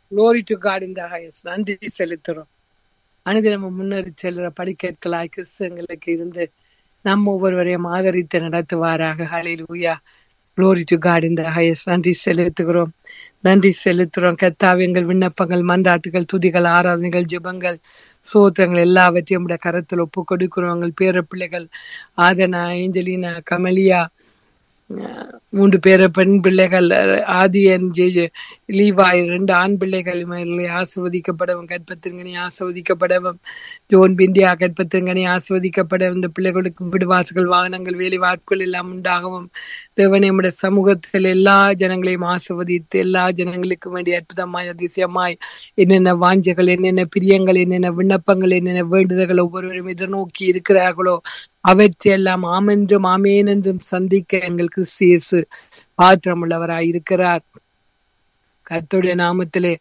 Glory to God in the highest. நன்றி செலுத்துறோம் அனுதினமும் முன்னேறி செல்கிற படிக்கற்களாய் கிறிஸ்தவங்களுக்கு இருந்து நம்ம ஒவ்வொருவரையும் ஆதரித்து நடத்துவாராக ஹalleluya glory to God in the highest நன்றி செலுத்துகிறோம் நன்றி செலுத்துகிறோம் கர்த்தாவே எங்கள் விண்ணப்பங்கள் மன்றாட்டுகள் துதிகள் ஆராதனைகள் ஜெபங்கள் சோத்திரங்கள் எல்லாவற்றையும் உடைய கரத்தில் ஒப்பு கொடுக்கிறோம் எங்கள் பேர பிள்ளைகள் ஆதனா ஏஞ்சலினா கமலியா அஹ் மூன்று பேர பெண் பிள்ளைகள் அஹ் ஆதியன் ஜெ ஜெ- லீவாய் ரெண்டு ஆண் பிள்ளைகள் இவர்களை ஆசிர்வதிக்கப்படவும் கற்பத்தின்கனி ஆசிர்வதிக்கப்படவும் ஜோன் பிந்தியா கற்பத்தின்கனி ஆசிர்வதிக்கப்படவும் இந்த பிள்ளைகளுக்கு விடுவாசல்கள் வாகனங்கள் வேலை வாட்கள் எல்லாம் உண்டாகவும் தேவனே நம்முடைய சமூகத்தில் எல்லா ஜனங்களையும் ஆசிர்வதித்து எல்லா ஜனங்களுக்கும் வேண்டிய அற்புதமாய் அதிசயமாய் என்னென்ன வாஞ்சைகள் என்னென்ன பிரியங்கள் என்னென்ன விண்ணப்பங்கள் என்னென்ன வேண்டுதல்கள் ஒவ்வொருவரும் எதிர்நோக்கி இருக்கிறார்களோ அவற்றையெல்லாம் ஆமென்றும் ஆமேன் என்றும் சந்திக்க எங்கள் கிறிஸ்து இயேசு பாத்திரமுள்ளவராய் இருக்கிறார் கர்த்தருடைய நாமத்திலே